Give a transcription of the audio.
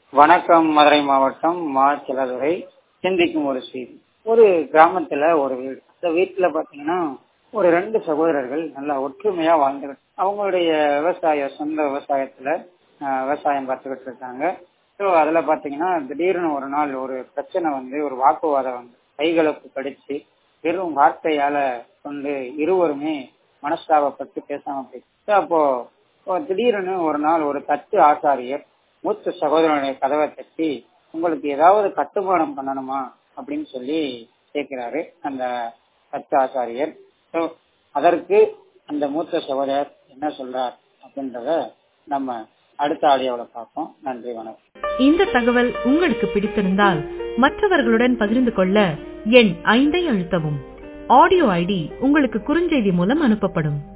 வணக்கம் மதுரை மாவட்டம் மாச்சிலதுரை சிந்திக்கும் ஒரு செய்தி ஒரு கிராமத்துல ஒரு வீடு அந்த வீட்டுல பாத்தீங்கன்னா ஒரு ரெண்டு சகோதரர்கள் நல்லா ஒற்றுமையா வாழ்ந்துகிட்டு அவங்களுடைய விவசாய சொந்த விவசாயத்துல ஆஹ், விவசாயம் பார்த்துக்கிட்டு இருக்காங்க ஸோ அதுல பாத்தீங்கன்னா திடீர்னு ஒரு நாள் ஒரு பிரச்சனை வந்து ஒரு வாக்குவாதம் வந்து கைகலப்பு கடிச்சு வெறும் வார்த்தையால கொண்டு இருவருமே மனஸ்தாபப்பட்டு பேசாம போயிடுச்சு அப்போ அப்போ திடீர்னு ஒரு நாள் ஒரு தட்டு ஆசாரியர் மூத்த சகோதரனுடைய கதவை தட்டி உங்களுக்கு ஏதாவது கட்டுமானம் பண்ணணுமா அப்படின்னு சொல்லி கேட்கிறாரு அந்த தட்டு ஆசாரியர் ஸோ அதற்கு அந்த மூத்த சகோதரர் என்ன சொல்றார் அப்படின்றத நம்ம அடுத்த ஆடியோவில் பார்ப்போம் நன்றி வணக்கம் இந்த தகவல் உங்களுக்கு பிடித்திருந்தால் மற்றவர்களுடன் பகிர்ந்து கொள்ள எண் ஐந்தை அழுத்தவும் ஆடியோ ஐடி உங்களுக்கு குறுஞ்செய்தி மூலம் அனுப்பப்படும்